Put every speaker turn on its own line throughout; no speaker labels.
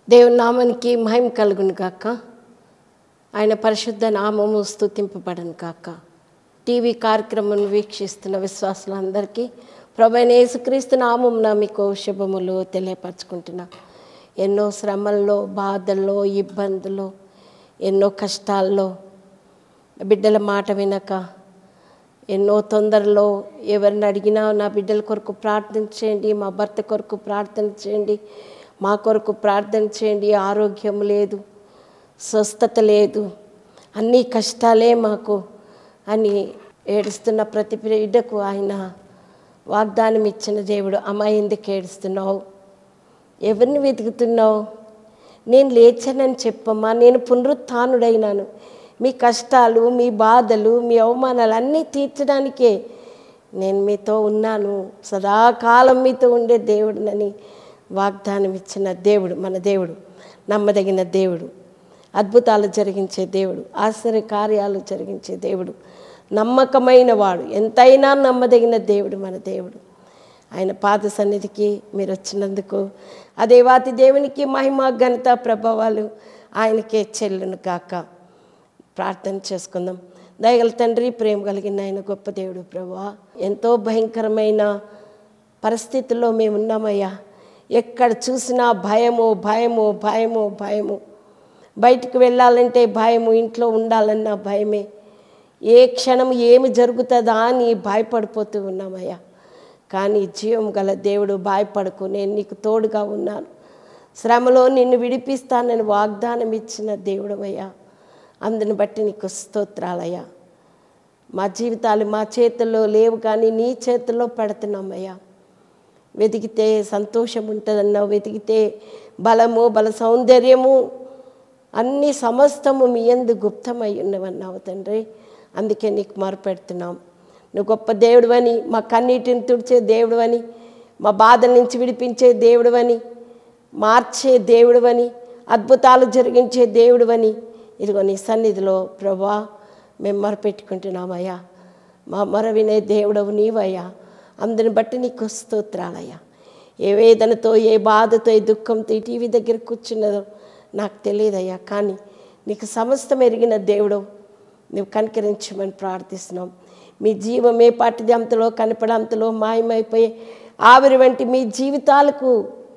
దేవుని నామానికి మహిమ కలుగును కాక ఆయన పరిశుద్ధ నామము స్తుతింపబడను కాక టీవీ కార్యక్రమం వీక్షిస్తున్న విశ్వాసులందరికీ ప్రభైన యేసుక్రీస్తు నామమున మీకు శుభములు తెలియపరచుకుంటున్నా ఎన్నో శ్రమల్లో బాధల్లో ఇబ్బందులు ఎన్నో కష్టాల్లో బిడ్డల మాట వినక ఎన్నో తొందరలో ఎవరిని అడిగినా నా బిడ్డల కొరకు ప్రార్థన చేయండి మా భర్త కొరకు ప్రార్థన చేయండి మా కొరకు ప్రార్థన చేయండి ఆరోగ్యం లేదు స్వస్థత లేదు అన్ని కష్టాలే మాకు అని ఏడుస్తున్న ప్రతి బిడ్డకు ఆయన వాగ్దానం ఇచ్చిన దేవుడు అమ్మ ఎందుకు ఏడుస్తున్నావు ఎవరిని వెతుకుతున్నావు నేను లేచానని చెప్పమ్మా నేను పునరుత్నుడైనాను మీ కష్టాలు మీ బాధలు మీ అవమానాలు అన్నీ తీర్చడానికే నేను మీతో ఉన్నాను సదాకాలం మీతో ఉండే దేవుడినని వాగ్దానం ఇచ్చిన దేవుడు మన దేవుడు నమ్మదగిన దేవుడు అద్భుతాలు జరిగించే దేవుడు ఆశ్చర్య కార్యాలు జరిగించే దేవుడు నమ్మకమైన వాడు ఎంతైనా నమ్మదగిన దేవుడు మన దేవుడు ఆయన పాద సన్నిధికి మీరు వచ్చినందుకు ఆ దేవాతి దేవునికి మహిమ ఘనత ప్రభావాలు ఆయనకే చెల్లును కాక ప్రార్థన చేసుకుందాం దయగల తండ్రి ప్రేమ కలిగిన ఆయన గొప్ప దేవుడు ప్రభా ఎంతో భయంకరమైన పరిస్థితుల్లో మేము ఉన్నామయ్యా ఎక్కడ చూసినా భయము భయము భయము భయము బయటికి వెళ్ళాలంటే భయము ఇంట్లో ఉండాలన్న భయమే ఏ క్షణం ఏమి జరుగుతుందా అని భయపడిపోతూ ఉన్నామయ్యా కానీ జీవం గల దేవుడు భయపడకు నేను నీకు తోడుగా ఉన్నాను శ్రమలో నిన్ను విడిపిస్తానని వాగ్దానం ఇచ్చిన దేవుడవయ్యా అందుని బట్టి నీకు స్తోత్రాలయ్యా మా జీవితాలు మా చేతుల్లో లేవు కానీ నీ చేతుల్లో పెడుతున్నామయ్యా వెతికితే సంతోషం ఉంటుందన్నావు వెతికితే బలము బల సౌందర్యము అన్ని సమస్తము మీ ఎందు గుప్తమై ఉన్నవన్నావు తండ్రి అందుకే నీకు మొరపెడుతున్నాం నువ్వు గొప్ప దేవుడువని మా కన్నీటిని తుడిచే దేవుడువని మా బాధల నుంచి విడిపించే దేవుడువని మార్చే దేవుడువని అద్భుతాలు జరిగించే దేవుడువని ఇదిగో నీ సన్నిధిలో ప్రభా మేము మొరపెట్టుకుంటున్నామయ్యా మా మొర వినే దేవుడవు నీవయ్యా అందరిని బట్టి నీకు స్తోత్రాలయ్యా ఏ వేదనతో ఏ బాధతో ఏ దుఃఖంతో ఈ టీవీ దగ్గర కూర్చున్నదో నాకు తెలియదయ్యా కానీ నీకు సమస్తం ఎరిగిన దేవుడు నువ్వు కనికరించమని ప్రార్థిస్తున్నాం మీ జీవం ఏ పాటిది అంతలో కనపడంతలో మాయమైపోయే ఆవిరి వంటి మీ జీవితాలకు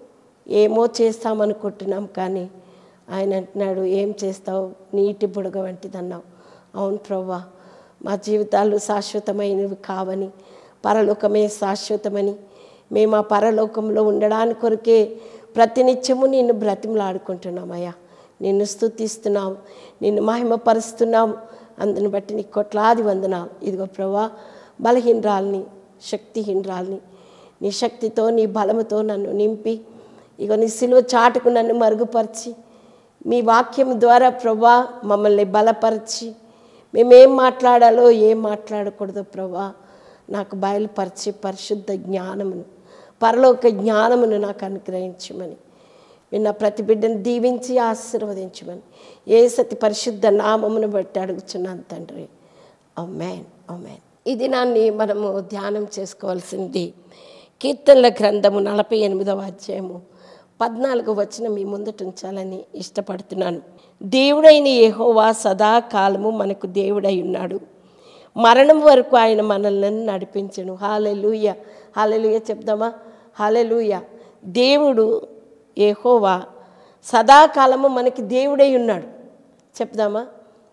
ఏమో చేస్తామనుకుంటున్నాం కానీ ఆయన అంటున్నాడు ఏం చేస్తావు నీటి బుడగ వంటిదన్నావు అవును ప్రభా మా జీవితాలు శాశ్వతమైనవి కావని పరలోకమే శాశ్వతమని మేము ఆ పరలోకంలో ఉండడానికి కొరకే ప్రతినిత్యము నిన్ను బ్రతిమలాడుకుంటున్నామయ్యా నిన్ను స్థుతిస్తున్నాం నిన్ను మహిమపరుస్తున్నాం అందుని బట్టి నీ కొట్లాది వందనాలు ఇదిగో ప్రభా బలహీనరాల్ని శక్తిహీనరాల్ని నీ శక్తితో నీ బలముతో నన్ను నింపి ఇగో నీ సిలువ చాటుకు నన్ను మరుగుపరిచి మీ వాక్యం ద్వారా ప్రభా మమ్మల్ని బలపరిచి మేమేం మాట్లాడాలో ఏం మాట్లాడకూడదో ప్రభా నాకు బయలుపరిచి పరిశుద్ధ జ్ఞానమును పరలోక జ్ఞానమును నాకు అనుగ్రహించమని విన్న ప్రతి బిడ్డను దీవించి ఆశీర్వదించమని ఏ సతి పరిశుద్ధ నామమును బట్టి అడుగుచున్నాను తండ్రి అమ్మాన్ అమ్మాన్ ఈ దినాన్ని మనము ధ్యానం చేసుకోవాల్సింది కీర్తనల గ్రంథము నలభై ఎనిమిదవ అధ్యాయము పద్నాలుగు వచ్చిన మీ ముందట ఉంచాలని ఇష్టపడుతున్నాను దేవుడైన యెహోవా సదాకాలము మనకు దేవుడై ఉన్నాడు మరణం వరకు ఆయన మనల్ని నడిపించను హాలెలుయ హాలెలుయ చెప్దామా హాలెలుయ దేవుడు యెహోవా సదాకాలము మనకి దేవుడై ఉన్నాడు చెప్దామా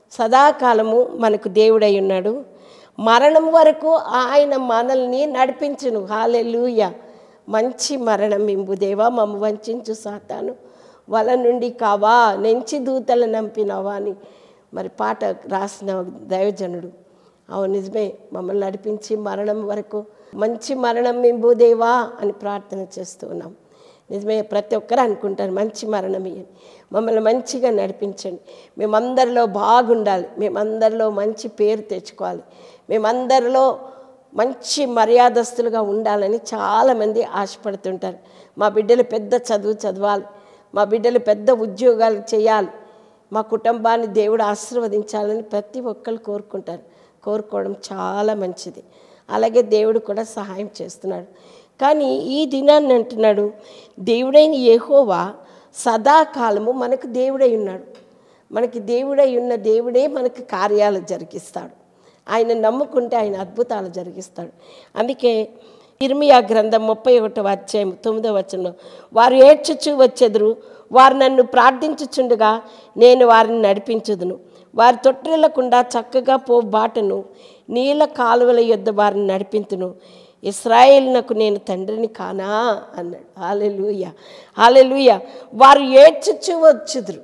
సదాకాలము మనకు దేవుడై ఉన్నాడు మరణం వరకు ఆయన మనల్ని నడిపించును హాలెలుయ మంచి మరణం ఇంబు దేవా మమ్మ వంచు సాతాను వల నుండి కావా నెంచి దూతలు నంపినవా అని మరి పాట రాసిన దైవజనుడు అవును నిజమే మమ్మల్ని నడిపించి మరణం వరకు మంచి మరణం ఇంబు దేవా అని ప్రార్థన చేస్తూ ఉన్నాం నిజమే ప్రతి ఒక్కరు అనుకుంటారు మంచి మరణం ఇయ్యండి మమ్మల్ని మంచిగా నడిపించండి మేమందరిలో బాగుండాలి మేమందరిలో మంచి పేరు తెచ్చుకోవాలి మేమందరిలో మంచి మర్యాదస్తులుగా ఉండాలని చాలామంది ఆశపడుతుంటారు మా బిడ్డలు పెద్ద చదువు చదవాలి మా బిడ్డలు పెద్ద ఉద్యోగాలు చేయాలి మా కుటుంబాన్ని దేవుడు ఆశీర్వదించాలని ప్రతి ఒక్కరు కోరుకుంటారు కోరుకోవడం చాలా మంచిది అలాగే దేవుడు కూడా సహాయం చేస్తున్నాడు కానీ ఈ దినాన్ని అంటున్నాడు దేవుడైన యెహోవా సదాకాలము మనకు దేవుడై ఉన్నాడు మనకి దేవుడై ఉన్న దేవుడే మనకి కార్యాలు జరిగిస్తాడు ఆయన నమ్ముకుంటే ఆయన అద్భుతాలు జరిగిస్తాడు అందుకే ఇర్మియా గ్రంథం ముప్పై ఒకటో అధ్యాయం తొమ్మిదో వచనంలో వారు ఏడ్చుచూ వచ్చెదురు వారు నన్ను ప్రార్థించుచుండగా నేను వారిని నడిపించుదును వారి తొట్టిల్లకుండా చక్కగా పో బాటను నీళ్ళ కాలువల యొద్ద వారిని నడిపించును ఇస్రాయేల్నకు నేను తండ్రిని కానా అన్నాడు హాలెలూయ హాలెలూయ వారు ఏడ్చుచూ వచ్చుదురు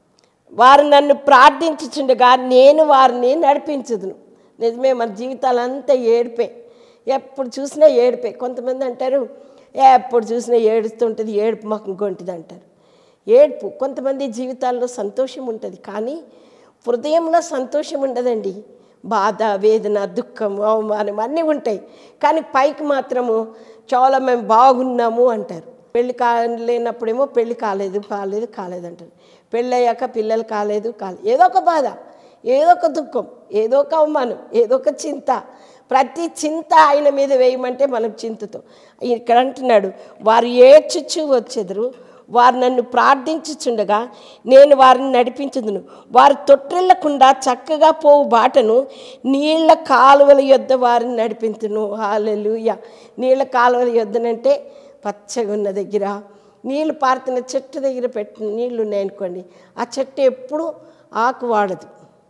వారు నన్ను ప్రార్థించుచుండగా నేను వారిని నడిపించుదును నిజమే మన జీవితాలంతా ఏడిపే ఎప్పుడు చూసినా ఏడిపే కొంతమంది అంటారు ఎప్పుడు చూసినా ఏడుస్తుంటుంది ఏడుపు మాకు కొంటిది అంటారు ఏడుపు కొంతమంది జీవితాల్లో సంతోషం ఉంటుంది కానీ హృదయంలో సంతోషం ఉండదండి బాధ వేదన దుఃఖం అవమానం అన్నీ ఉంటాయి కానీ పైకి మాత్రము చాలా మేము బాగున్నాము అంటారు పెళ్లి కాలేనప్పుడేమో పెళ్లి కాలేదు కాలేదు కాలేదు అంటారు పెళ్ళి అయ్యాక పిల్లలు కాలేదు కాలేదు ఏదో ఒక బాధ ఏదో ఒక దుఃఖం ఏదో ఒక అవమానం ఏదో ఒక చింత ప్రతి చింత ఆయన మీద వేయమంటే మనం చింతతో ఇక్కడ అంటున్నాడు వారు ఏడ్చుచు వచ్చెదరు వారు నన్ను ప్రార్థించుచుండగా నేను వారిని నడిపించుదును వారు తొట్టిల్లకుండా చక్కగా పోవు బాటను నీళ్ల కాలువల యొద్ద వారిని నడిపించును హాలెలుయ నీళ్ళ కాలువల యొద్దనంటే పచ్చగా ఉన్న దగ్గర నీళ్ళు పారుతున్న చెట్టు దగ్గర పెట్టిన నీళ్ళు ఉన్నాయనుకోండి ఆ చెట్టు ఎప్పుడు ఆకు వాడదు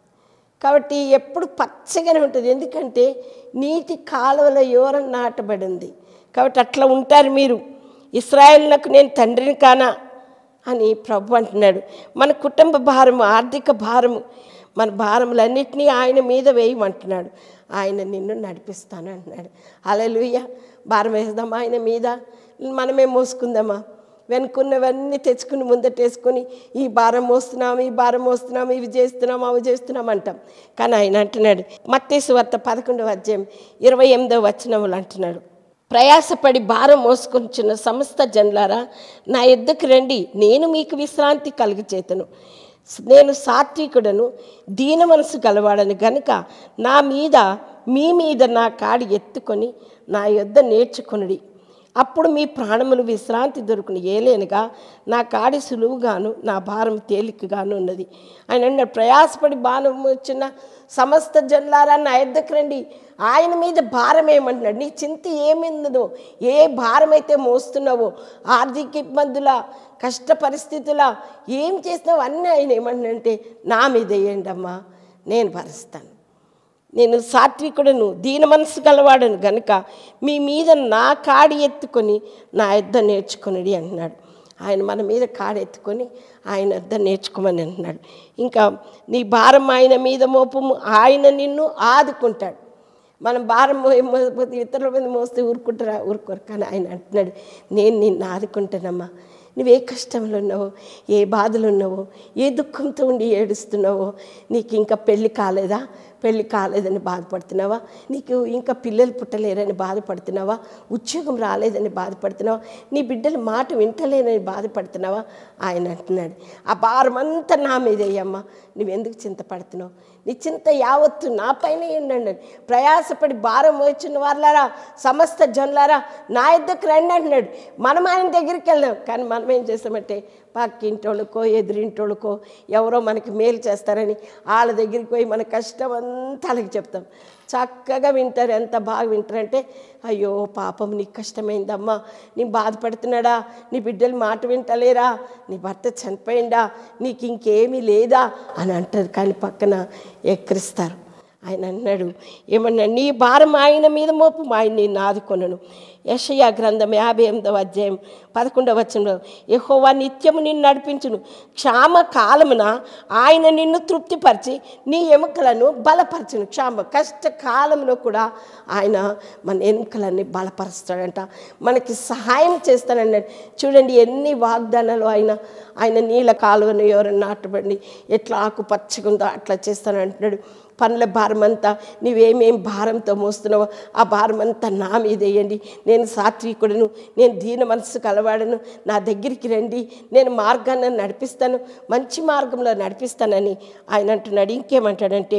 కాబట్టి ఎప్పుడు పచ్చగానే ఉంటుంది ఎందుకంటే నీటి కాలువల యోరం నాటబడింది కాబట్టి అట్లా ఉంటారు మీరు ఇస్రాయేల్లకు నేను తండ్రిని కానా అని ప్రభు అంటున్నాడు మన కుటుంబ భారము ఆర్థిక భారము మన భారములన్నిటినీ ఆయన మీద వేయమంటున్నాడు ఆయన నిన్ను నడిపిస్తాను అంటున్నాడు అలలుయ్య భారం వేద్దామా ఆయన మీద మనమే మోసుకుందామా వెనుకున్నవన్నీ తెచ్చుకుని ముందటేసుకొని ఈ భారం మోస్తున్నాం ఈ భారం మోస్తున్నాం ఇవి చేస్తున్నాం అవి చేస్తున్నాం అంటాం కానీ ఆయన అంటున్నాడు మత్తేసు వార్త పదకొండవ అధ్యాయం ఇరవై ఎనిమిదవ వచనములు అంటున్నాడు ప్రయాసపడి భారం మోసుకొంచున్న సమస్త జన్లారా నా ఎద్దుకు రండి నేను మీకు విశ్రాంతి కలుగచేతను నేను సాత్వికుడను దీన మనసు గలవాడని గనుక నా మీద మీ మీద నా కాడి ఎత్తుకొని నా యొద్ద నేర్చుకొనుడి అప్పుడు మీ ప్రాణములు విశ్రాంతి దొరుకుని ఏలేనుగా నా కాడి సులువుగాను నా భారం తేలికగాను ఉన్నది ఆయన అన్నాడు ప్రయాసపడి భారం వచ్చిన సమస్త జన్లారా నా ఎద్దకు రండి ఆయన మీద భారం ఏమంటున్నాడు నీ చింత ఏమిందో ఏ భారం అయితే మోస్తున్నావో ఆర్థిక ఇబ్బందుల కష్ట పరిస్థితుల ఏం చేస్తున్నావు అన్నీ ఆయన ఏమంటున్నాడంటే నా మీద వేయండి అమ్మా నేను భరిస్తాను నేను సాత్వికుడను దీన మనసు గలవాడను గనుక మీ మీద నా కాడి ఎత్తుకొని నా యొద్ద నేర్చుకునడి అంటున్నాడు ఆయన మన మీద కాడి ఎత్తుకొని ఆయన వద్ద నేర్చుకోమని అంటున్నాడు ఇంకా నీ భారం ఆయన మీద మోపము ఆయన నిన్ను ఆదుకుంటాడు మనం భారం మో- మోకపోతే ఇతరుల మీద మోస్తే ఊరుకుంటారా ఊరుకోరు కానీ ఆయన అంటున్నాడు నేను నిన్ను ఆదుకుంటానమ్మా నువ్వే కష్టంలో ఉన్నావో ఏ బాధలు ఉన్నావో ఏ దుఃఖంతో ఉండి ఏడుస్తున్నావో నీకు ఇంకా పెళ్ళి కాలేదా పెళ్ళి కాలేదని బాధపడుతున్నావా నీకు ఇంకా పిల్లలు పుట్టలేరని బాధపడుతున్నావా ఉద్యోగం రాలేదని బాధపడుతున్నావా నీ బిడ్డల మాట వింటలేనని బాధపడుతున్నావా ఆయన అంటున్నాడు ఆ భారం అంతా నా మీద అయ్యమ్మా నువ్వెందుకు చింతపడుతున్నావు నీ చింత యావత్తు నా పైన ఏంటండి ప్రయాసపడి భారం వచ్చిన వాళ్ళారా సమస్త జనులారా నా ఇద్దరికి రండి అంటున్నాడు మనం ఆయన దగ్గరికి వెళ్దాం కానీ మనం ఏం చేస్తామంటే పక్కింటోళ్ళకో ఎదురింటోళ్ళకో ఎవరో మనకి మేలు చేస్తారని వాళ్ళ దగ్గరికి పోయి మన కష్టం అంతా వాళ్ళకి చెప్తాం చక్కగా వింటారు ఎంత బాగా వింటారంటే అయ్యో పాపం నీకు కష్టమైందమ్మా నీ బాధపడుతున్నాడా నీ బిడ్డలు మాట వింటలేరా నీ భర్త చనిపోయిందా నీకు ఇంకేమీ లేదా అని అంటారు కానీ పక్కన ఎక్కిరిస్తారు ఆయన అన్నాడు ఏమన్నా నీ భారం ఆయన మీద మోపు ఆయన నేను ఆదుకొనను యషయా గ్రంథం యాభై ఎనిమిదవ అధ్యాయం పదకొండవ వచనంలో యెహోవా నిత్యము నిన్ను నడిపించును క్షామ కాలమున ఆయన నిన్ను తృప్తిపరిచి నీ ఎముకలను బలపరచును క్షామ కష్ట కాలంలో కూడా ఆయన మన ఎముకలన్నీ బలపరుస్తాడంట మనకి సహాయం చేస్తానన్నాడు చూడండి ఎన్ని వాగ్దానాలు ఆయన ఆయన నీళ్ళ కాలువను ఎవరన్నా నాటబడి ఎట్లా ఆకు పచ్చగుందో అట్లా చేస్తానంటున్నాడు పనుల భారం అంతా నీవేమేం భారంతో మోస్తున్నావో ఆ భారం అంతా నా మీద వేయండి నేను సాత్వికుడును నేను దీన మనసు కలవాడను నా దగ్గరికి రండి నేను మార్గాన్ని నడిపిస్తాను మంచి మార్గంలో నడిపిస్తానని ఆయన అంటున్నాడు ఇంకేమంటాడంటే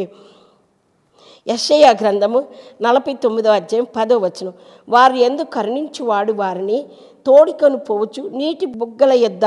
యషయ గ్రంథము నలభై తొమ్మిదో అధ్యాయం పదో వచనం వారు ఎందు కరుణించువాడు వారిని తోడుకొని పోవచ్చు నీటి బుగ్గల యొద్ద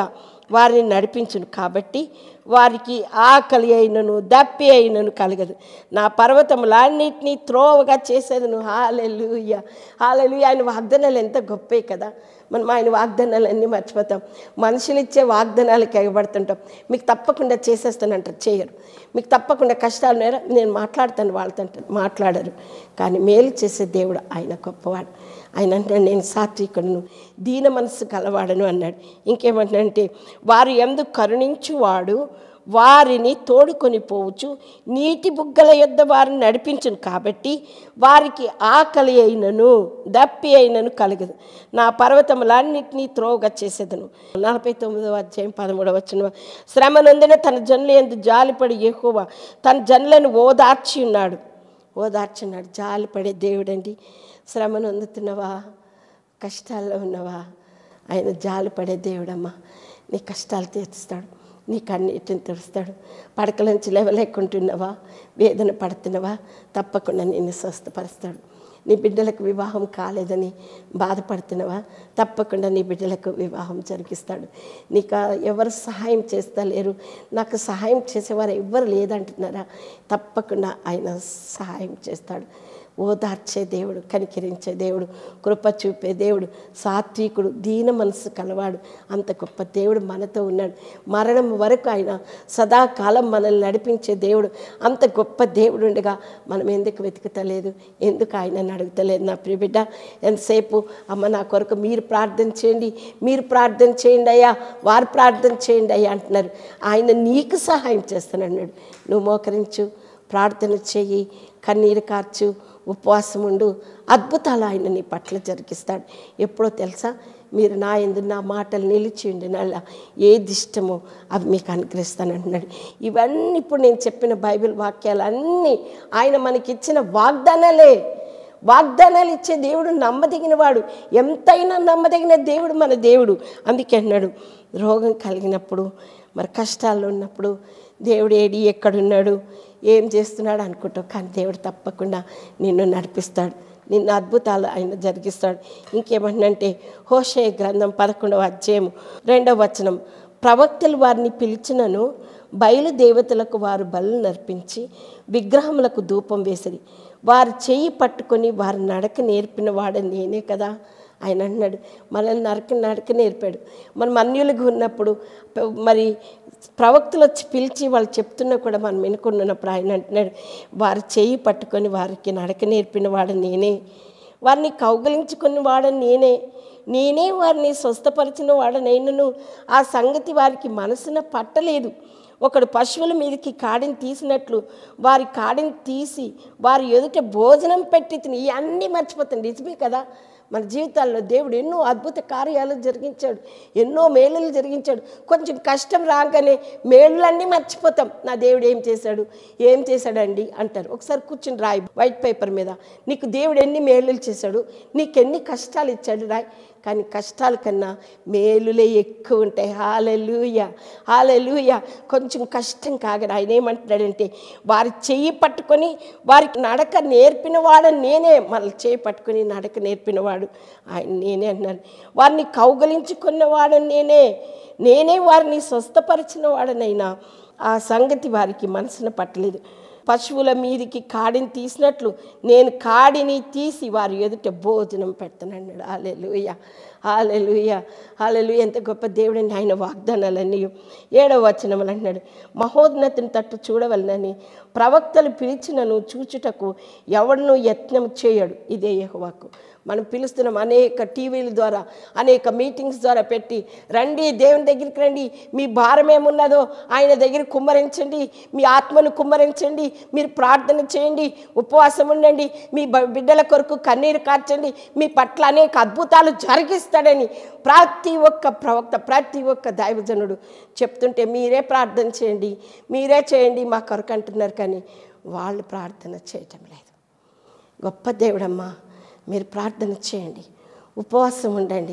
వారిని నడిపించును కాబట్టి వారికి ఆకలి అయినను దప్పి అయినను కలగదు నా పర్వతములన్నిటినీ త్రోవగా చేసేదను హాలెలుయ హాలెలుయ ఆయన వాగ్దానాలు ఎంత గొప్పే కదా మనం ఆయన వాగ్దానాలన్నీ మర్చిపోతాం మనుషులు ఇచ్చే వాగ్దానాలకు ఎగబడుతుంటాం మీకు తప్పకుండా చేసేస్తానంటారు చేయరు మీకు తప్పకుండా కష్టాలు ఉన్నారా నేను మాట్లాడతాను వాళ్ళతో అంటారు మాట్లాడరు కానీ మేలు చేసే దేవుడు ఆయన గొప్పవాడు ఆయన అంటే నేను సాత్వికుడును దీన మనసు కలవాడను అన్నాడు ఇంకేమంటే వారు ఎందుకు కరుణించువాడు వారిని తోడుకొని పోవచ్చు నీటి బుగ్గల యొద్ద వారిని నడిపించును కాబట్టి వారికి ఆకలి అయినను దప్పి అయినను కలగదు నా పర్వతములన్నింటినీ త్రోవగా చేసేదను నలభై తొమ్మిదవ అధ్యాయం పదమూడవ వచ్చిన శ్రమ నొందిన తన జనులు ఎందు జాలిపడి ఎక్కువ తన జనులను ఓదార్చి ఉన్నాడు ఓదార్చున్నాడు జాలిపడే దేవుడండి శ్రమ నొందుతున్నవా కష్టాల్లో ఉన్నవా ఆయన జాలిపడే దేవుడమ్మా నీ కష్టాలు తీరుస్తాడు నీ కన్నీటిని తెరుస్తాడు పడకల నుంచి లేవలేకుంటున్నావా వేదన పడుతున్నావా తప్పకుండా నిన్ను స్వస్థపరుస్తాడు నీ బిడ్డలకు వివాహం కాలేదని బాధపడుతున్నావా తప్పకుండా నీ బిడ్డలకు వివాహం జరిగిస్తాడు నీకు ఎవరు సహాయం చేస్తలేరు నాకు సహాయం చేసేవారు ఎవ్వరు లేదంటున్నారా తప్పకుండా ఆయన సహాయం చేస్తాడు ఓదార్చే దేవుడు కనికరించే దేవుడు కృప చూపే దేవుడు సాత్వికుడు దీన మనసు కలవాడు అంత గొప్ప దేవుడు మనతో ఉన్నాడు మరణం వరకు ఆయన సదాకాలం మనల్ని నడిపించే దేవుడు అంత గొప్ప దేవుడు ఉండగా మనం ఎందుకు వెతుకుతలేదు ఎందుకు ఆయనని అడుగుతలేదు నా ప్రియ బిడ్డ ఎంతసేపు అమ్మ నా కొరకు మీరు ప్రార్థన చేయండి మీరు ప్రార్థన చేయండి అయ్యా వారు ప్రార్థన చేయండి అయ్యా అంటున్నారు ఆయన నీకు సహాయం చేస్తానన్నాడు నువ్వు మోకరించు ప్రార్థన చెయ్యి కన్నీరు కార్చు ఉపవాసం ఉండు అద్భుతాలు ఆయన నీ పట్ల జరిగిస్తాడు ఎప్పుడో తెలుసా మీరు నా ఎందు నా మాటలు నిలిచి ఉండి నల్ల ఏది ఇష్టమో అవి మీకు అనుగ్రహిస్తానంటున్నాడు ఇవన్నీ ఇప్పుడు నేను చెప్పిన బైబిల్ వాక్యాలు అన్నీ ఆయన మనకిచ్చిన వాగ్దానాలే వాగ్దానాలు ఇచ్చే దేవుడు నమ్మదగిన వాడు ఎంతైనా నమ్మదగిన దేవుడు మన దేవుడు అందుకే అన్నాడు రోగం కలిగినప్పుడు మరి కష్టాల్లో ఉన్నప్పుడు దేవుడు ఏడి ఎక్కడున్నాడు ఏం చేస్తున్నాడు అనుకుంటావు కానీ దేవుడు తప్పకుండా నిన్ను నడిపిస్తాడు నిన్ను అద్భుతాలు ఆయన జరిగిస్తాడు ఇంకేమంటే హోషే గ్రంథం పదకొండవ అధ్యాయము రెండవ వచనం ప్రవక్తలు వారిని పిలిచినను బయలు దేవతలకు వారు బలు నర్పించి విగ్రహములకు ధూపం వేసిరి వారు చెయ్యి పట్టుకొని వారి నడక నేర్పిన వాడు నేనే కదా ఆయన అన్నాడు మనల్ని నరక నడక నేర్పాడు మనం అన్యులుగా ఉన్నప్పుడు ప- మరి ప్రవక్తలు వచ్చి పిలిచి వాళ్ళు చెప్తున్నా కూడా మనం వినుకున్నప్పుడు ఆయన అంటున్నాడు వారి చెయ్యి పట్టుకొని వారికి నడక నేర్పిన వాడు నేనే వారిని కౌగలించుకున్న వాడు నేనే నేనే వారిని స్వస్థపరిచిన వాడనైనను ఆ సంగతి వారికి మనసున పట్టలేదు ఒకడు పశువుల మీదకి కాడిని తీసినట్లు వారి కాడిని తీసి వారి ఎదుట భోజనం పెట్టి తిని ఇవన్నీ మర్చిపోతుంది నిజమే కదా మన జీవితాల్లో దేవుడు ఎన్నో అద్భుత కార్యాలు జరిగించాడు ఎన్నో మేలులు జరిగించాడు కొంచెం కష్టం రాగానే మేలులన్నీ మర్చిపోతాం నా దేవుడు ఏం చేశాడు ఏం చేశాడండి అంటారు ఒకసారి కూర్చుని రాయి వైట్ పేపర్ మీద నీకు దేవుడు ఎన్ని మేలులు చేశాడు నీకు ఎన్ని కష్టాలు ఇచ్చాడు రాయి కానీ కష్టాల కన్నా మేలులే ఎక్కువ ఉంటాయి హాలెలూయ హాలెలూయ కొంచెం కష్టం కాగదు ఆయన ఏమంటున్నాడంటే వారి చెయ్యి పట్టుకొని వారికి నడక నేర్పిన వాడు నేనే మన చేయి పట్టుకొని నడక నేర్పినవాడు ఆయన నేనే అన్నాడు వారిని కౌగలించుకున్నవాడు నేనే నేనే వారిని స్వస్థపరిచిన వాడనైనా ఆ సంగతి వారికి మనసున పట్టలేదు పశువుల మీదికి కాడిని తీసినట్లు నేను కాడిని తీసి వారి ఎదుట భోజనం పెడతానన్నాడు హాలెలుయ హాలెలుయ హాలెలుయ ఎంత గొప్ప దేవుడండి ఆయన వాగ్దానాలన్నీ ఏడవ వచనములు అంటున్నాడు మహోన్నతిని తట్టు చూడవలనని ప్రవక్తలు పిలిచినను చూచుటకు ఎవడను యత్నం చేయడు ఇదే యెహోవాకు మనం పిలుస్తున్నాం అనేక టీవీల ద్వారా అనేక మీటింగ్స్ ద్వారా పెట్టి రండి దేవుని దగ్గరికి రండి మీ భారం ఏమున్నదో ఆయన దగ్గర కుమ్మరించండి మీ ఆత్మను కుమ్మరించండి మీరు ప్రార్థన చేయండి ఉపవాసం ఉండండి మీ బ- బిడ్డల కొరకు కన్నీరు కార్చండి మీ పట్ల అనేక అద్భుతాలు జరిగిస్తాడని ప్రతి ఒక్క ప్రవక్త ప్రతి ఒక్క దైవజనుడు చెప్తుంటే మీరే ప్రార్థన చేయండి మీరే చేయండి మా కొరకు అంటున్నారు కానీ వాళ్ళు ప్రార్థన చేయటం లేదు గొప్ప దేవుడమ్మా మీరు ప్రార్థన చేయండి ఉపవాసం ఉండండి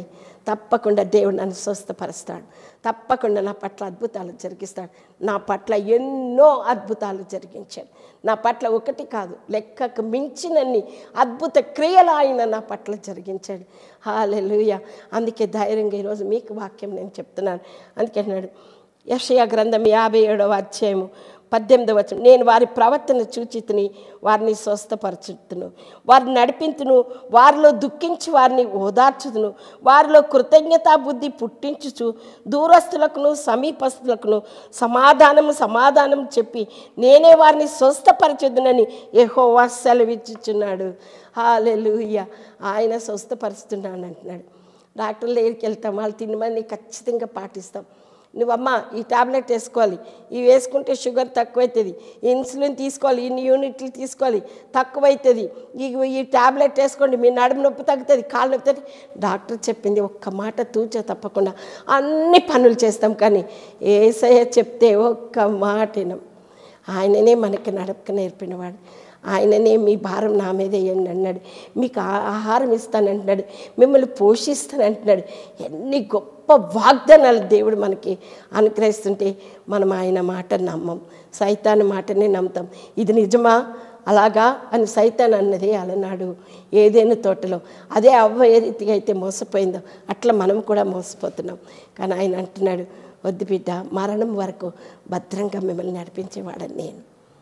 తప్పకుండా దేవుడు నన్ను స్వస్థపరుస్తాడు తప్పకుండా నా పట్ల అద్భుతాలు జరిగిస్తాడు నా పట్ల ఎన్నో అద్భుతాలు జరిగించాడు నా పట్ల ఒకటి కాదు లెక్కకు మించినన్ని అద్భుత క్రియలు ఆయన నా పట్ల జరిగించాడు హాలెలుయ అందుకే ధైర్యంగా ఈరోజు మీకు వాక్యం నేను చెప్తున్నాను అందుకే అన్నాడు యషయ గ్రంథం యాభై ఏడవ అధ్యాయము పద్దెనిమిదవ వచనం నేను వారి ప్రవర్తన చూచితిని వారిని స్వస్థపరచుతును వారిని నడిపించును వారిలో దుఃఖించి వారిని ఓదార్చుదును వారిలో కృతజ్ఞతా బుద్ధి పుట్టించుచు దూరస్తులకును సమీపస్తులకును సమాధానము సమాధానం చెప్పి నేనే వారిని స్వస్థపరచుదునని యెహోవా సెలవిచ్చుచున్నాడు హాలెలూయ ఆయన స్వస్థపరుస్తున్నాను అంటున్నాడు డాక్టర్ల దగ్గరికి వెళ్తాం వాళ్ళు తినమని ఖచ్చితంగా పాటిస్తాం నువ్వమ్మ ఈ టాబ్లెట్ వేసుకోవాలి ఇవి వేసుకుంటే షుగర్ తక్కువవుతుంది ఇన్సులిన్ తీసుకోవాలి ఇన్ని యూనిట్లు తీసుకోవాలి తక్కువవుతుంది ఈ ఈ టాబ్లెట్ వేసుకోండి మీ నడుము నొప్పి తగ్గుతుంది కాళ్ళు నొప్పి తగ్గుతుంది డాక్టర్ చెప్పింది ఒక్క మాట తూచ తప్పకుండా అన్ని పనులు చేస్తాం కానీ ఏసయ్య చెప్తే ఒక్క మాట వినం ఆయననే మనకి నడపక నేర్పినవాడు ఆయననే మీ భారం నా మీద వేయండి అన్నాడు మీకు ఆ- ఆహారం ఇస్తానంటున్నాడు మిమ్మల్ని పోషిస్తానంటున్నాడు ఎన్ని గొప్ప వాగ్దానాలు దేవుడు మనకి అనుగ్రహిస్తుంటే మనం ఆయన మాట నమ్మం సైతాన్ మాటనే నమ్ముతాం ఇది నిజమా అలాగా అని సైతాన్ అన్నది అలనాడు ఏదైనా తోటలో అదే అవ్వ ఏ రీతిగా అయితే మోసపోయిందో అట్లా మనం కూడా మోసపోతున్నాం కానీ ఆయన అంటున్నాడు వద్దు బిడ్డ మరణం వరకు భద్రంగా మిమ్మల్ని నడిపించేవాడని నేను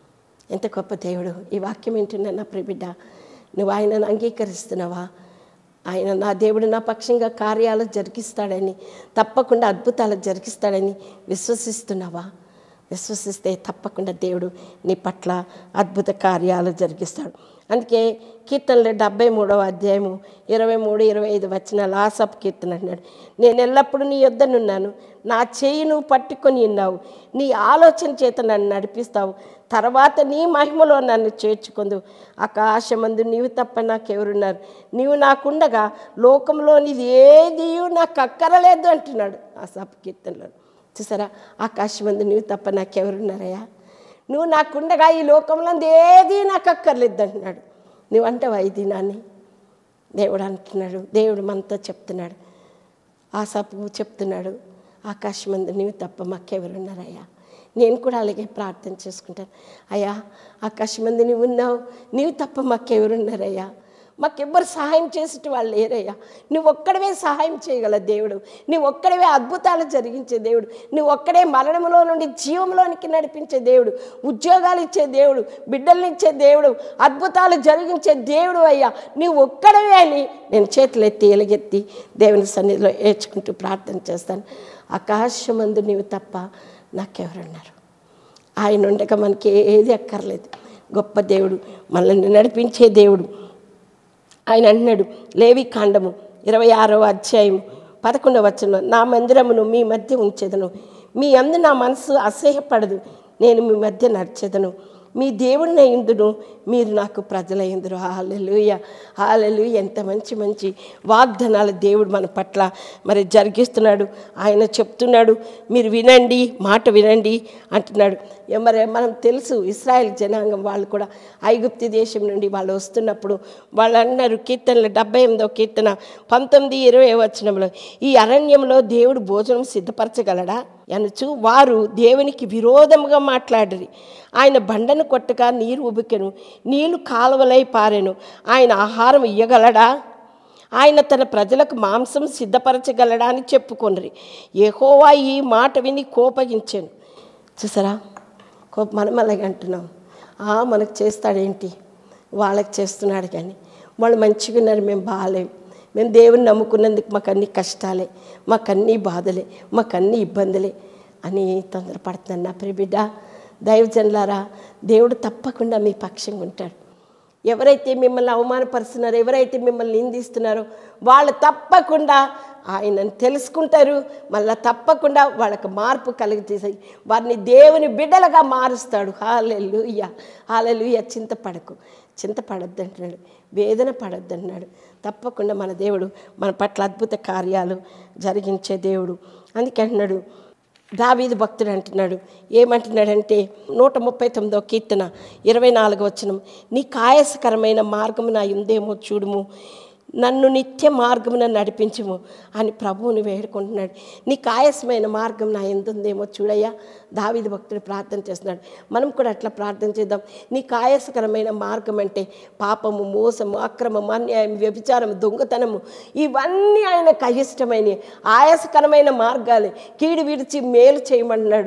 ఎంత గొప్ప దేవుడు ఈ వాక్యం వింటున్నా నా ప్రిబిడ్డ నువ్వు ఆయనను అంగీకరిస్తున్నావా ఆయన నా దేవుడు నా పక్షంగా కార్యాలు జరిగిస్తాడని తప్పకుండా అద్భుతాలు జరిగిస్తాడని విశ్వసిస్తున్నావా విశ్వసిస్తే తప్పకుండా దేవుడు నీ పట్ల అద్భుత కార్యాలు జరిగిస్తాడు అందుకే కీర్తనలు డెబ్బై మూడవ అధ్యాయము ఇరవై మూడు ఇరవై ఐదు వచ్చిన లాసప్ కీర్తన అన్నాడు నేను ఎల్లప్పుడూ నీ యొద్దనున్నాను నా చేయి నువ్వు పట్టుకొని ఉన్నావు నీ ఆలోచన చేత నన్ను నడిపిస్తావు తర్వాత నీ మహిమలో నన్ను చేర్చుకుందు ఆకాశమందు నీవు తప్ప నాకెవరున్నారు నీవు నాకుండగా లోకంలోనిది ఏది నాకు అక్కరలేదు అంటున్నాడు ఆ సప్ కీర్తనలో చూసారా ఆకాశమందు నీవు తప్ప నాకెవరున్నారయ్యా నువ్వు నాకుండగా ఈ లోకంలో ఏది నాకు అక్కర్లేదు అంటున్నాడు నువ్వు అంటావా ఈ దినాన్ని దేవుడు అంటున్నాడు దేవుడు మనతో చెప్తున్నాడు ఆ సపు చెప్తున్నాడు ఆకాశమందు నీవు తప్ప మాకెవరున్నారయ్యా నేను కూడా అలాగే ప్రార్థన చేసుకుంటాను అయ్యా ఆకాశమందు నీవు ఉన్నావు నీవు తప్ప మాకెవరున్నారయ్యా మాకెవ్వరు సహాయం చేసేటి వాళ్ళు లేరయ్యా నువ్వు ఒక్కడవే సహాయం చేయగల దేవుడు నువ్వు ఒక్కడవే అద్భుతాలు జరిగించే దేవుడు నువ్వు ఒక్కడే మరణంలో నుండి జీవంలోనికి నడిపించే దేవుడు ఉద్యోగాలు ఇచ్చే దేవుడు బిడ్డల్ని ఇచ్చే దేవుడు అద్భుతాలు జరిగించే దేవుడు అయ్యా నువ్వు ఒక్కడవే అని నేను చేతులు ఎత్తి ఎలుగెత్తి దేవుని సన్నిధిలో ఏడ్చుకుంటూ ప్రార్థన చేస్తాను ఆకాశమందు నీవు తప్ప నాకెవరున్నారు ఆయన ఉండగా మనకి ఏది అక్కర్లేదు గొప్ప దేవుడు మనల్ని నడిపించే దేవుడు ఆయన అంటున్నాడు లేవి కాండము ఇరవై ఆరవ అధ్యాయం పదకొండవ వచనంలో నా మందిరమును మీ మధ్య ఉంచెదను మీ అందు నా మనసు అసహ్యపడదు నేను మీ మధ్య నడిచెదను మీ దేవుడిని ఇందును మీరు నాకు ప్రజలైందురు హాలెలుయ హాలెలు ఎంత మంచి మంచి వాగ్దానాలు దేవుడు మన పట్ల మరి జరిగిస్తున్నాడు ఆయన చెప్తున్నాడు మీరు వినండి మాట వినండి అంటున్నాడు ఏ మరి మనం తెలుసు ఇస్రాయల్ జనాంగం వాళ్ళు కూడా ఐగుప్తి దేశం నుండి వాళ్ళు వస్తున్నప్పుడు వాళ్ళు అన్నారు కీర్తనలు డెబ్బై ఎనిమిదో కీర్తన పంతొమ్మిది ఇరవై వచనంలో ఈ అరణ్యంలో దేవుడు భోజనం సిద్ధపరచగలడా అనుచు వారు దేవునికి విరోధముగా మాట్లాడరి ఆయన బండను కొట్టగా నీరు ఉబికెను నీళ్లు కాలువలై పారెను ఆయన ఆహారం ఇయ్యగలడా ఆయన తన ప్రజలకు మాంసం సిద్ధపరచగలడా అని చెప్పుకొనరి యెహోవా ఈ మాట విని కోపగించాను చూసారా కోప మనం అలాగే అంటున్నాం "ఆ, మనకు చేస్తాడేంటి వాళ్ళకి చేస్తున్నాడు కానీ వాళ్ళు మంచిగా ఉన్నారు మేము బాగాలేం మేము దేవుని నమ్ముకున్నందుకు మాకు అన్ని కష్టాలే మాకు అన్ని బాధలే మాకు అన్ని ఇబ్బందులే అని తొందరపడుతున్నాను నా ప్రియ బిడ్డ దైవజనులారా దేవుడు తప్పకుండా మీ పక్షంగా ఉంటాడు ఎవరైతే మిమ్మల్ని అవమానపరుస్తున్నారో ఎవరైతే మిమ్మల్ని నిందిస్తున్నారో వాళ్ళు తప్పకుండా ఆయనను తెలుసుకుంటారు మళ్ళీ తప్పకుండా వాళ్ళకి మార్పు కలిగజేసి వారిని దేవుని బిడ్డలుగా మారుస్తాడు హాలెలుయ్య హాలెలుయ్య చింతపడకు చింతపడద్దు అంటున్నాడు వేదన పడద్దు అన్నాడు తప్పకుండా మన దేవుడు మన పట్ల అద్భుత కార్యాలు జరిగించే దేవుడు అందుకే అంటున్నాడు దావీదు భక్తుడు అంటున్నాడు ఏమంటున్నాడంటే నూట ముప్పై తొమ్మిదో కీర్తన ఇరవై నాలుగో వచనం నీ కాయసకరమైన మార్గము నా ఉందేమో చూడుము నన్ను నిత్య మార్గమున నడిపించుము అని ప్రభువుని వేడుకుంటున్నాడు నీకు ఆయాసమైన మార్గం నా ఎందుందేమో చూడయ్యా దావిది భక్తుడు ప్రార్థన చేస్తున్నాడు మనం కూడా అట్లా ప్రార్థన చేద్దాం నీకు ఆయాసకరమైన మార్గం అంటే పాపము మోసము అక్రమము అన్యాయం వ్యభిచారం దొంగతనము ఇవన్నీ ఆయనకు అయిష్టమైనవి ఆయాసకరమైన మార్గాలే కీడు విడిచి మేలు చేయమంటున్నాడు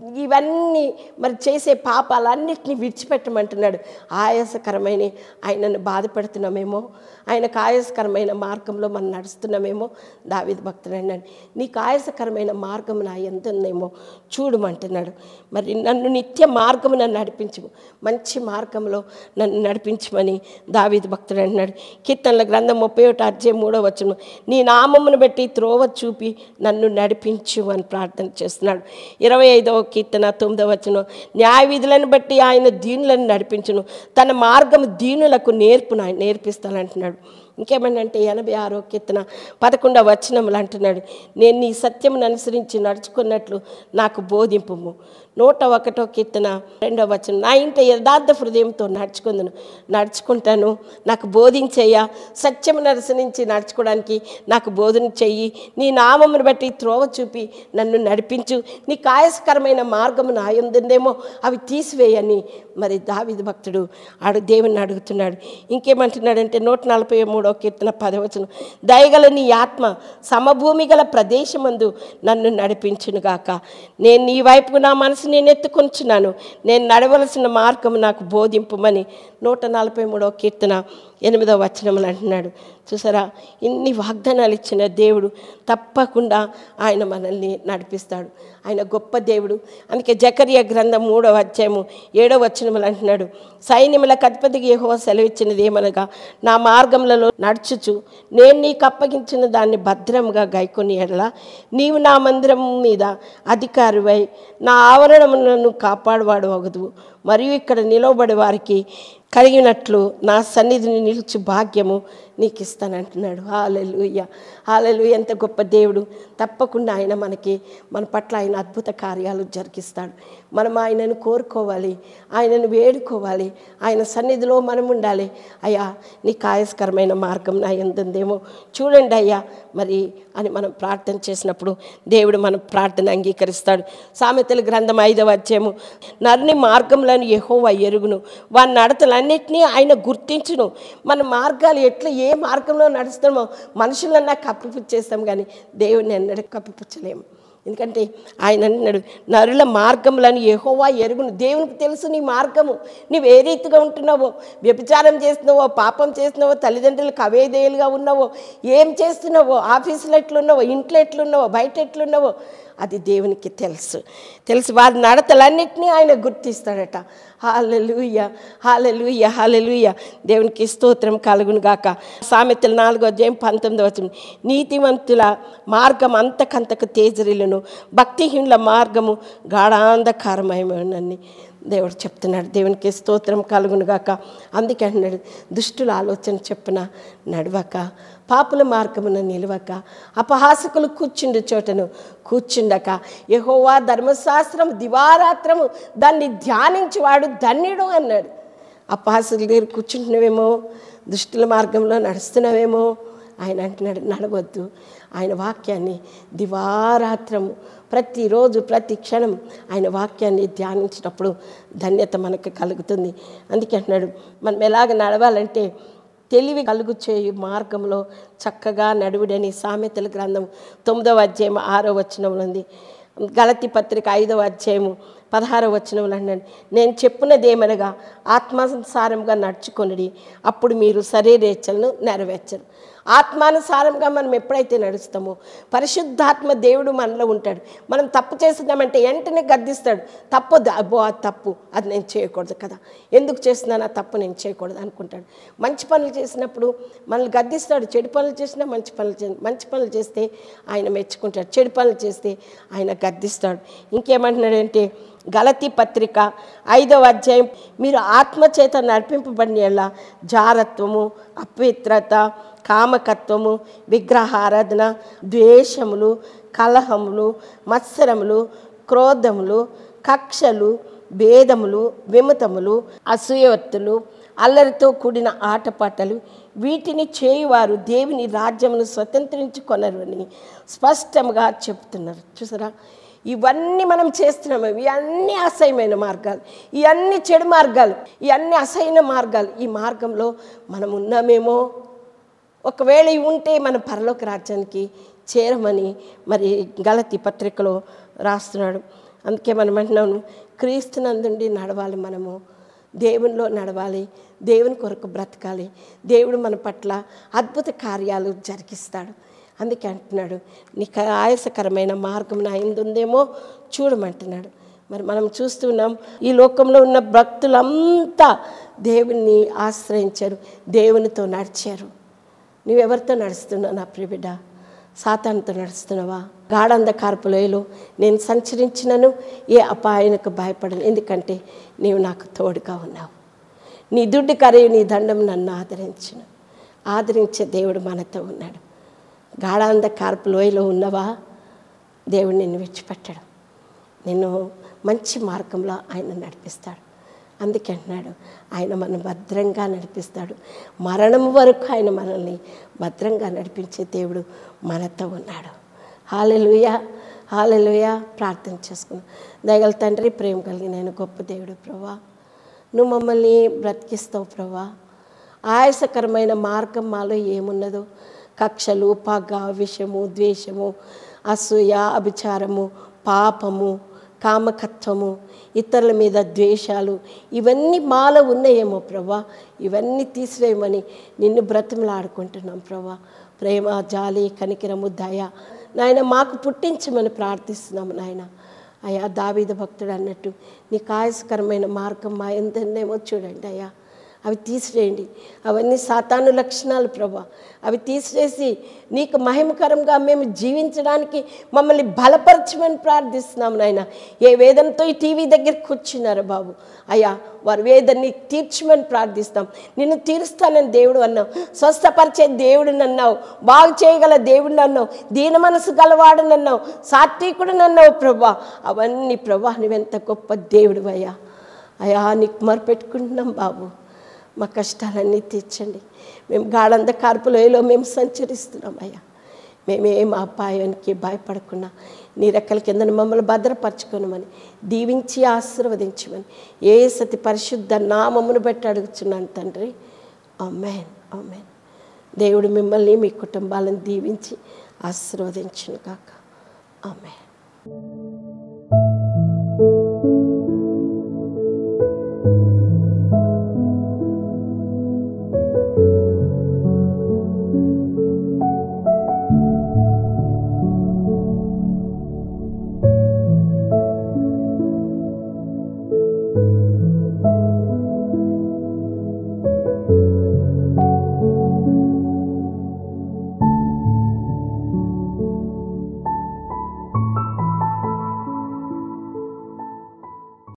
ఇవన్నీ మరి చేసే పాపాలన్నిటినీ విడిచిపెట్టమంటున్నాడు ఆయాసకరమైన ఆయనను బాధపెడుతున్నామేమో ఆయనకు ఆయాసకరమైన మార్గంలో మనం నడుస్తున్నామేమో దావిద భక్తుడు అన్నాడు నీకు ఆయాసకరమైన మార్గం నా ఎంత ఉందేమో చూడమంటున్నాడు మరి నన్ను నిత్య మార్గమున నడిపించు మంచి మార్గంలో నన్ను నడిపించమని దావిద భక్తుడు అంటున్నాడు కీర్తనల గ్రంథం ముప్పై ఒకటి అధ్యాయం మూడో వచ్చును నీ నామమును బట్టి త్రోవ చూపి నన్ను నడిపించు అని ప్రార్థన చేస్తున్నాడు ఇరవై ఐదవ కీర్తన తొమ్మిదవ వచనం న్యాయ విధులను బట్టి ఆయన దీనులను నడిపించును తన మార్గం దీనులకు నేర్పును ఆయన నేర్పిస్తానంటున్నాడు ఇంకేమనంటే ఎనభై ఆరో కీర్తన పదకొండవ వచనములు అంటున్నాడు నేను నీ సత్యమును అనుసరించి నడుచుకున్నట్లు నాకు బోధింపుము నూట ఒకటో కీర్తన రెండవ వచనం నా ఇంట యథార్థ హృదయంతో నడుచుకుందును నడుచుకుంటాను నాకు బోధించేయ సత్యమును అనుసరించి నడుచుకోవడానికి నాకు బోధన చెయ్యి నీ నామమును బట్టి త్రోవ చూపి నన్ను నడిపించు నీ కాయస్కరమైన మార్గము నా ఉందేమో అవి తీసివేయని మరి దావిద భక్తుడు ఆడు దేవుని అడుగుతున్నాడు ఇంకేమంటున్నాడంటే నూట నలభై మూడో కీర్తన పదవచనం దయగల నీ ఆత్మ సమభూమి గల ప్రదేశమందు నన్ను నడిపించునుగాక నేను నీ వైపు నా మనసు నేను ఎత్తుకొంచున్నాను నేను నడవలసిన మార్గం నాకు బోధింపుమని నూట నలభై మూడో కీర్తన ఎనిమిదో వచనములు అంటున్నాడు చూసారా ఇన్ని వాగ్దానాలు ఇచ్చిన దేవుడు తప్పకుండా ఆయన మనల్ని నడిపిస్తాడు ఆయన గొప్ప దేవుడు అందుకే జకర్య గ్రంథం మూడవ అధ్యాయము ఏడో వచనములు అంటున్నాడు సైన్యములకు అధిపతికి యెహోవా సెలవిచ్చినది ఏమనగా నా మార్గములలో నడుచుచు నేను నీకు అప్పగించిన దాన్ని భద్రంగా గైకొని ఎడల నీవు నా మందిరం మీద అధికారివై నా ఆవరణములను కాపాడువాడు అగదు మరియు ఇక్కడ నిలవబడే వారికి కలిగినట్లు నా సన్నిధిని నిలిచి భాగ్యము నీకు ఇస్తానంటున్నాడు హాలెలుయ్య హాలెలు ఎంత గొప్ప దేవుడు తప్పకుండా ఆయన మనకి మన పట్ల ఆయన అద్భుత కార్యాలు జరిగిస్తాడు మనం ఆయనను కోరుకోవాలి ఆయనను వేడుకోవాలి ఆయన సన్నిధిలో మనం ఉండాలి అయ్యా నీ కాయస్కరమైన మార్గం నా ఎంతుందేమో చూడండి అయ్యా మరి అని మనం ప్రార్థన చేసినప్పుడు దేవుడు మన ప్రార్థన అంగీకరిస్తాడు సామెతల గ్రంథం ఐదవ అధ్యాయము నర్ని మార్గంలను యెహోవా ఎరుగును వారి నడతలన్నింటినీ ఆయన గుర్తించును మన మార్గాలు ఎట్లా ఏ మార్గంలో నడుస్తామో మనుషులన్నా కప్పిపుచ్చేస్తాం కానీ దేవుని ఎన్నడూ కప్పిపుచ్చలేము ఎందుకంటే ఆయన అన్నాడు నరుల మార్గములను యెహోవా ఎరుగును దేవునికి తెలుసు నీ మార్గము నువ్వు ఏ రీతిగా ఉంటున్నావో వ్యభిచారం చేస్తున్నావో పాపం చేస్తున్నావో తల్లిదండ్రులకు అవేదేయులుగా ఉన్నావో ఏం చేస్తున్నావో ఆఫీసులో ఎట్లున్నావో ఇంట్లో ఎట్లున్నావో బయట ఎట్లున్నావో అది దేవునికి తెలుసు తెలుసు వారి నడతలన్నింటినీ ఆయన గుర్తిస్తాడట హాలెలుయ్య హాలెలుయ్య హాలెలుయ్య దేవునికి స్తోత్రం కలుగును గాక సామెతలు నాలుగో అధ్యాయం పంతొమ్మిది వచ్చిన నీతివంతుల మార్గం అంతకంతకు తేజరిలను భక్తిహీనుల మార్గము గాఢాంధకారమయమని దేవుడు చెప్తున్నాడు దేవునికి స్తోత్రం కలుగును గాక అందుకే అన్నాడు దుష్టుల ఆలోచన చెప్పున నడవక పాపుల మార్గమున నిలవక అపహాసకులు కూర్చుండు చోటను కూర్చుండక యహోవా ధర్మశాస్త్రం దివారాత్రము దాన్ని ధ్యానించేవాడు ధన్యుడు అన్నాడు అపహాసకుల దగ్గర కూర్చుంటున్నావేమో దుష్టుల మార్గంలో నడుస్తున్నావేమో ఆయన అంటున్నాడు నడవద్దు ఆయన వాక్యాన్ని దివారాత్రము ప్రతిరోజు ప్రతి క్షణం ఆయన వాక్యాన్ని ధ్యానించినప్పుడు ధన్యత మనకు కలుగుతుంది అందుకే అంటున్నాడు మనం ఎలాగ నడవాలంటే తెలివి కలుగు చేయు మార్గంలో చక్కగా నడువుడని సామెతల గ్రంథం తొమ్మిదవ అధ్యాయం ఆరో వచనంలో ఉంది గలతి పత్రిక ఐదవ అధ్యాయము పదహారవ వచనంలో అన్నాడు నేను చెప్పినదేమనగా ఆత్మానుసారంగా నడుచుకొనిడి అప్పుడు మీరు శరీరేచ్ఛలను నెరవేర్చరు ఆత్మానుసారంగా మనం ఎప్పుడైతే నడుస్తామో పరిశుద్ధాత్మ దేవుడు మనలో ఉంటాడు మనం తప్పు చేస్తున్నామంటే వెంటనే గద్దిస్తాడు తప్పు అబ్బో అది తప్పు అది నేను చేయకూడదు కదా ఎందుకు చేస్తున్నాను ఆ తప్పు నేను చేయకూడదు అనుకుంటాడు మంచి పనులు చేసినప్పుడు మనల్ని గద్దిస్తాడు చెడు పనులు చేసినా మంచి పనులు చే మంచి పనులు చేస్తే ఆయన మెచ్చుకుంటాడు చెడు పనులు చేస్తే ఆయన గద్దిస్తాడు ఇంకేమంటున్నాడంటే గలతి పత్రిక ఐదవ అధ్యాయం మీరు ఆత్మచేత నడిపింపబడిన ఎలా జారత్వము అపవిత్రత కామకత్వము విగ్రహారాధన ద్వేషములు కలహములు మత్సరములు క్రోధములు కక్షలు భేదములు విమతములు అసూయవత్తులు అల్లరితో కూడిన ఆటపాటలు వీటిని చేయువారు దేవుని రాజ్యమును స్వతంత్రించుకొనరు అని స్పష్టంగా చెప్తున్నారు చూసారా ఇవన్నీ మనం చేస్తున్నాము ఇవన్నీ అసహ్యమైన మార్గాలు ఇవన్నీ చెడు మార్గాలు ఇవన్నీ అసహ్యమైన మార్గాలు ఈ మార్గంలో మనం ఉన్నామేమో ఒకవేళ ఇవి ఉంటే మన పరలోక రాజ్యానికి చేరమని మరి గలతి పత్రికలో రాస్తున్నాడు అందుకే మనం అంటున్నాను క్రీస్తునందుండి నడవాలి మనము దేవునిలో నడవాలి దేవుని కొరకు బ్రతకాలి దేవుడు మన పట్ల అద్భుత కార్యాలు జరిగిస్తాడు అందుకే అంటున్నాడు నీకు ఆయాసకరమైన మార్గం నా ఉందేమో చూడమంటున్నాడు మరి మనం చూస్తున్నాం ఈ లోకంలో ఉన్న భక్తులంతా దేవుణ్ణి ఆశ్రయించారు దేవునితో నడిచారు నువ్వెవరితో నడుస్తున్నావు నా ప్రియబిడ్డ సాతానుతో నడుస్తున్నావా గాఢంధకారపు లోయలో నేను సంచరించినను ఏ అపాయానికి భయపడను ఎందుకంటే నీవు నాకు తోడుగా ఉన్నావు నీ దుడ్డు కరయు నీ దండం నన్ను ఆదరించును ఆదరించే దేవుడు మనతో ఉన్నాడు గాఢాంధకారపు లోయలో ఉన్నవా దేవుడు నిన్ను విడిచిపెట్టాడు నిన్ను మంచి మార్గంలో ఆయన నడిపిస్తాడు అందుకే అంటున్నాడు ఆయన మనం భద్రంగా నడిపిస్తాడు మరణం వరకు ఆయన మనల్ని భద్రంగా నడిపించే దేవుడు మనతో ఉన్నాడు హాలెలుయ హాలెలుయ ప్రార్థన చేసుకున్నాం దయగల తండ్రి ప్రేమ కలిగిన ఆయన గొప్ప దేవుడు ప్రభా నువ్వు మమ్మల్ని బ్రతికిస్తావు ప్రభా ఆయాసకరమైన మార్గం మాలో ఏమున్నదో కక్షలు పగ విషము ద్వేషము అసూయ అభిచారము పాపము కామకత్వము ఇతరుల మీద ద్వేషాలు ఇవన్నీ మాలో ఉన్నాయేమో ప్రభా ఇవన్నీ తీసివేయమని నిన్ను బ్రతిమలాడుకుంటున్నాం ప్రభా ప్రేమ జాలి కనికిరము దయ నాయన మాకు పుట్టించమని ప్రార్థిస్తున్నాము నాయన అయ్యా దావీద భక్తుడు అన్నట్టు నీకు ఆయాసకరమైన మార్గం మా ఎంతేమో చూడండి అయ్యా అవి తీసివేయండి అవన్నీ సాతాను లక్షణాలు ప్రభా అవి తీసివేసి నీకు మహిమకరంగా మేము జీవించడానికి మమ్మల్ని బలపరచమని ప్రార్థిస్తున్నాం నాయన ఏ వేదనతో ఈ టీవీ దగ్గర కూర్చున్నారు బాబు అయ్యా వారి వేదన్ని తీర్చమని ప్రార్థిస్తాం నిన్ను తీరుస్తానని దేవుడు అన్నావు స్వస్థపరిచే దేవుడిని అన్నావు బాగు చేయగల దేవుడిని అన్నావు దీన మనసు గలవాడని అన్నావు సాత్వికుడిని అన్నావు ప్రభా అవన్నీ ప్రభా నువ్వెంత గొప్ప దేవుడు అయ్యా అయ్యా నీకు మొరపెట్టుకుంటున్నాం బాబు మా కష్టాలన్నీ తీర్చండి మేము గాఢంద కార్పులోయలో మేము సంచరిస్తున్నాం అయ్యా మేమేం అపాయానికి భయపడకుండా నీ రెక్కల కింద మమ్మల్ని భద్రపరచుకోనమని దీవించి ఆశీర్వదించమని ఏ సతి పరిశుద్ధ నామమును బట్టి అడుగుతున్నాను తండ్రి అమ్మేన్ అమ్మేన్ దేవుడు మిమ్మల్ని మీ కుటుంబాలను దీవించి ఆశీర్వదించును కాక అమ్మేన్